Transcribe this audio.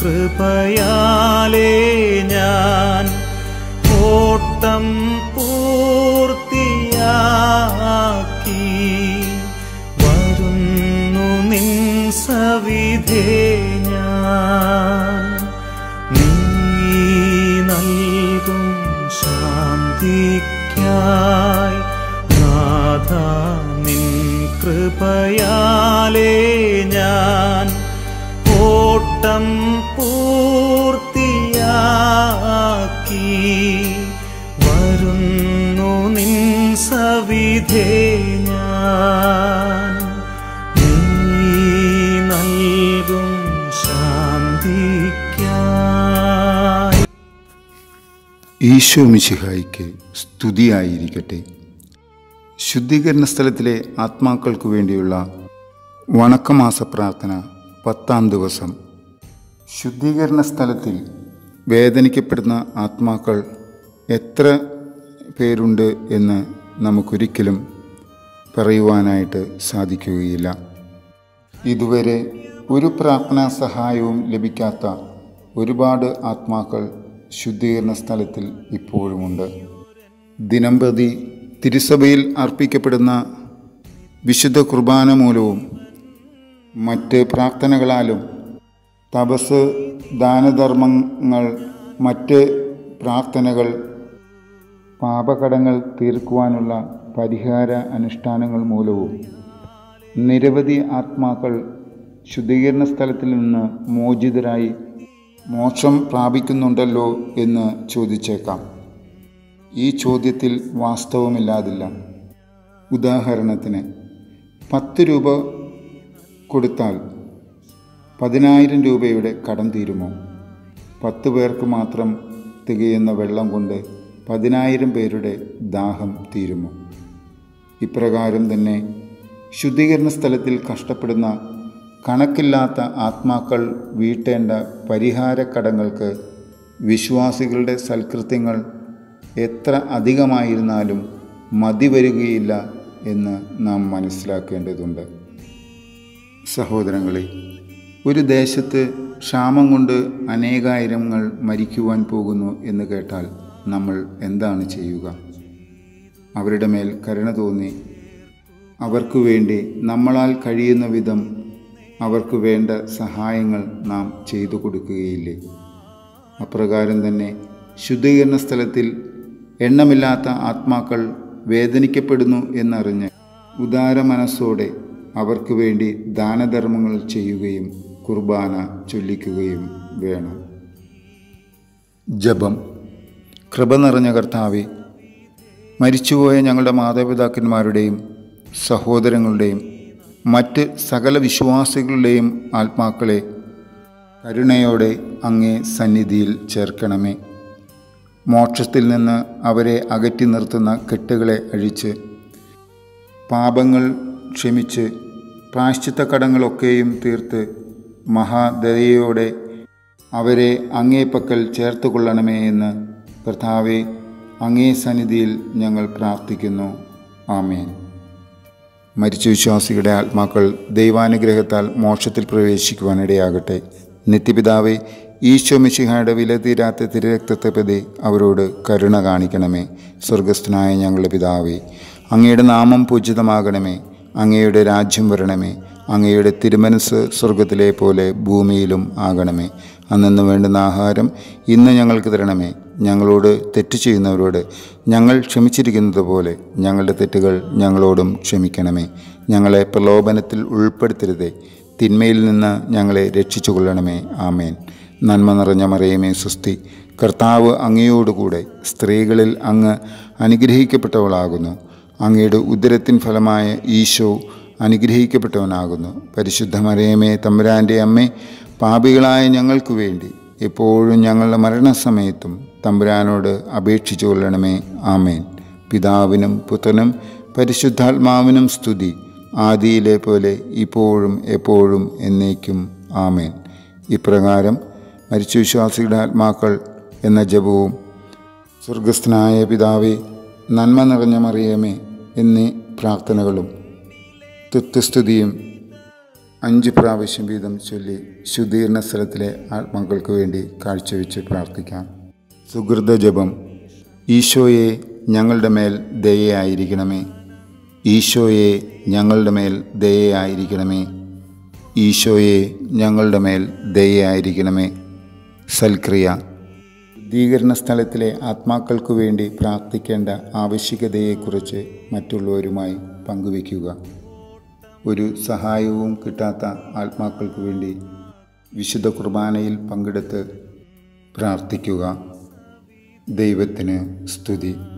കൃപയാലേ ഞാൻ ഓട്ടം പൂർത്തിയാക്കി വരുന്നു നിൻ സവിധേ ഞാൻ നീ നൽകും ശാന്തിക്കായി നാഥ നിൻ കൃപയാലേ ഞാൻ ഓട്ടം പൂർത്തിയാക്കി വരുന്നു നിൻ സവിധേ ഞാൻ നീ നൽകും ശാന്തിക്കായി ഈശോ മിശിഹായിക്ക് സ്തുതിയായിരിക്കട്ടെ ശുദ്ധീകരണ സ്ഥലത്തിലെ ആത്മാക്കൾക്ക് വേണ്ടിയുള്ള വണക്കമാസ പ്രാർത്ഥന പത്താം ദിവസം ശുദ്ധീകരണ സ്ഥലത്തിൽ വേദനിക്കപ്പെടുന്ന ആത്മാക്കൾ എത്ര പേരുണ്ട് എന്ന് നമുക്കൊരിക്കലും പറയുവാനായിട്ട് സാധിക്കുകയില്ല ഇതുവരെ ഒരു പ്രാർത്ഥനാ സഹായവും ലഭിക്കാത്ത ഒരുപാട് ആത്മാക്കൾ ശുദ്ധീകരണ സ്ഥലത്തിൽ ഇപ്പോഴുമുണ്ട് ദിനംപ്രതി തിരുസഭയിൽ അർപ്പിക്കപ്പെടുന്ന വിശുദ്ധ കുർബാന മൂലവും മറ്റ് പ്രാർത്ഥനകളാലും തപസ് ദാനധർമ്മങ്ങൾ മറ്റ് പ്രാർത്ഥനകൾ പാപകടങ്ങൾ തീർക്കുവാനുള്ള പരിഹാര അനുഷ്ഠാനങ്ങൾ മൂലവും നിരവധി ആത്മാക്കൾ ശുദ്ധീകരണ സ്ഥലത്തിൽ നിന്ന് മോചിതരായി മോക്ഷം പ്രാപിക്കുന്നുണ്ടല്ലോ എന്ന് ചോദിച്ചേക്കാം ഈ ചോദ്യത്തിൽ വാസ്തവമില്ലാതില്ല ഉദാഹരണത്തിന് പത്ത് രൂപ കൊടുത്താൽ പതിനായിരം രൂപയുടെ കടം തീരുമോ പത്ത് പേർക്ക് മാത്രം തികയുന്ന വെള്ളം കൊണ്ട് പതിനായിരം പേരുടെ ദാഹം തീരുമോ ഇപ്രകാരം തന്നെ ശുദ്ധീകരണ സ്ഥലത്തിൽ കഷ്ടപ്പെടുന്ന കണക്കില്ലാത്ത ആത്മാക്കൾ വീട്ടേണ്ട പരിഹാരക്കടങ്ങൾക്ക് വിശ്വാസികളുടെ സൽകൃത്യങ്ങൾ എത്ര അധികമായിരുന്നാലും മതി വരികയില്ല എന്ന് നാം മനസ്സിലാക്കേണ്ടതുണ്ട് സഹോദരങ്ങളെ ഒരു ദേശത്ത് ക്ഷാമം കൊണ്ട് അനേകായിരങ്ങൾ മരിക്കുവാൻ പോകുന്നു എന്ന് കേട്ടാൽ നമ്മൾ എന്താണ് ചെയ്യുക അവരുടെ മേൽ കരുണ തോന്നി അവർക്ക് വേണ്ടി നമ്മളാൽ കഴിയുന്ന വിധം അവർക്ക് വേണ്ട സഹായങ്ങൾ നാം ചെയ്തു കൊടുക്കുകയില്ലേ അപ്രകാരം തന്നെ ശുദ്ധീകരണ സ്ഥലത്തിൽ എണ്ണമില്ലാത്ത ആത്മാക്കൾ വേദനിക്കപ്പെടുന്നു എന്നറിഞ്ഞ് ഉദാര മനസ്സോടെ അവർക്ക് വേണ്ടി ദാനധർമ്മങ്ങൾ ചെയ്യുകയും കുർബാന ചൊല്ലിക്കുകയും വേണം ജപം കൃപ നിറഞ്ഞ കർത്താവെ മരിച്ചുപോയ ഞങ്ങളുടെ മാതാപിതാക്കന്മാരുടെയും സഹോദരങ്ങളുടെയും മറ്റ് സകല വിശ്വാസികളുടെയും ആത്മാക്കളെ കരുണയോടെ അങ്ങേ സന്നിധിയിൽ ചേർക്കണമേ മോക്ഷത്തിൽ നിന്ന് അവരെ അകറ്റി നിർത്തുന്ന കെട്ടുകളെ അഴിച്ച് പാപങ്ങൾ ക്ഷമിച്ച് പ്രായശ്ചിത്ത കടങ്ങളൊക്കെയും തീർത്ത് മഹാദയയോടെ അവരെ അങ്ങേ പക്കൽ ചേർത്ത് കൊള്ളണമേ എന്ന് കർത്താവെ അങ്ങേ സന്നിധിയിൽ ഞങ്ങൾ പ്രാർത്ഥിക്കുന്നു ആമേൻ മരിച്ച വിശ്വാസികളുടെ ആത്മാക്കൾ ദൈവാനുഗ്രഹത്താൽ മോക്ഷത്തിൽ പ്രവേശിക്കുവാനിടയാകട്ടെ നിത്യപിതാവെ ഈശോ മിശിഹായുടെ വില തീരാത്ത തിരുരക്തത്തെ പ്രതി അവരോട് കരുണ കാണിക്കണമേ സ്വർഗസ്ഥനായ ഞങ്ങളുടെ പിതാവേ അങ്ങയുടെ നാമം പൂജിതമാകണമേ അങ്ങയുടെ രാജ്യം വരണമേ അങ്ങയുടെ തിരുമനസ് സ്വർഗത്തിലെ പോലെ ഭൂമിയിലും ആകണമേ അന്നു വേണ്ടുന്ന ആഹാരം ഇന്ന് ഞങ്ങൾക്ക് തരണമേ ഞങ്ങളോട് തെറ്റ് ചെയ്യുന്നവരോട് ഞങ്ങൾ ക്ഷമിച്ചിരിക്കുന്നത് പോലെ ഞങ്ങളുടെ തെറ്റുകൾ ഞങ്ങളോടും ക്ഷമിക്കണമേ ഞങ്ങളെ പ്രലോഭനത്തിൽ ഉൾപ്പെടുത്തരുതേ തിന്മയിൽ നിന്ന് ഞങ്ങളെ രക്ഷിച്ചു കൊള്ളണമേ ആമേൻ നന്മ നിറഞ്ഞ മറിയമേ സുസ്തി കർത്താവ് അങ്ങയോടുകൂടെ സ്ത്രീകളിൽ അങ്ങ് അനുഗ്രഹിക്കപ്പെട്ടവളാകുന്നു അങ്ങയുടെ ഉദരത്തിൻ ഫലമായ ഈശോ അനുഗ്രഹിക്കപ്പെട്ടവനാകുന്നു പരിശുദ്ധ മറിയമേ തമ്പുരാൻ്റെ അമ്മേ പാപികളായ ഞങ്ങൾക്ക് വേണ്ടി എപ്പോഴും ഞങ്ങളുടെ മരണസമയത്തും തമ്പുരാനോട് അപേക്ഷിച്ചു കൊള്ളണമേ ആമേൻ പിതാവിനും പുത്രനും പരിശുദ്ധാത്മാവിനും സ്തുതി ആദിയിലെ പോലെ ഇപ്പോഴും എപ്പോഴും എന്നേക്കും ആമേൻ ഇപ്രകാരം മരിച്ച വിശ്വാസികളുടെ ആത്മാക്കൾ എന്ന ജപവും സ്വർഗസ്ഥനായ പിതാവേ നന്മ നിറഞ്ഞ മറിയമേ എന്നീ പ്രാർത്ഥനകളും തുത്യസ്തുതിയും അഞ്ച് പ്രാവശ്യം വീതം ചൊല്ലി ശുദ്ധീകരണ സ്ഥലത്തിലെ ആത്മാക്കൾക്ക് വേണ്ടി കാഴ്ചവെച്ച് പ്രാർത്ഥിക്കാം സുഹൃത ജപം ഈശോയെ ഞങ്ങളുടെ മേൽ ദയയായിരിക്കണമേ ഈശോയെ ഞങ്ങളുടെ മേൽ ദയയായിരിക്കണമേ ഈശോയെ ഞങ്ങളുടെ മേൽ ദയയായിരിക്കണമേ സൽക്രിയ ശുദ്ധീകരണ സ്ഥലത്തിലെ ആത്മാക്കൾക്കു വേണ്ടി പ്രാർത്ഥിക്കേണ്ട ആവശ്യകതയെക്കുറിച്ച് മറ്റുള്ളവരുമായി പങ്കുവയ്ക്കുക ഒരു സഹായവും കിട്ടാത്ത ആത്മാക്കൾക്ക് വേണ്ടി വിശുദ്ധ കുർബാനയിൽ പങ്കെടുത്ത് പ്രാർത്ഥിക്കുക ദൈവത്തിന് സ്തുതി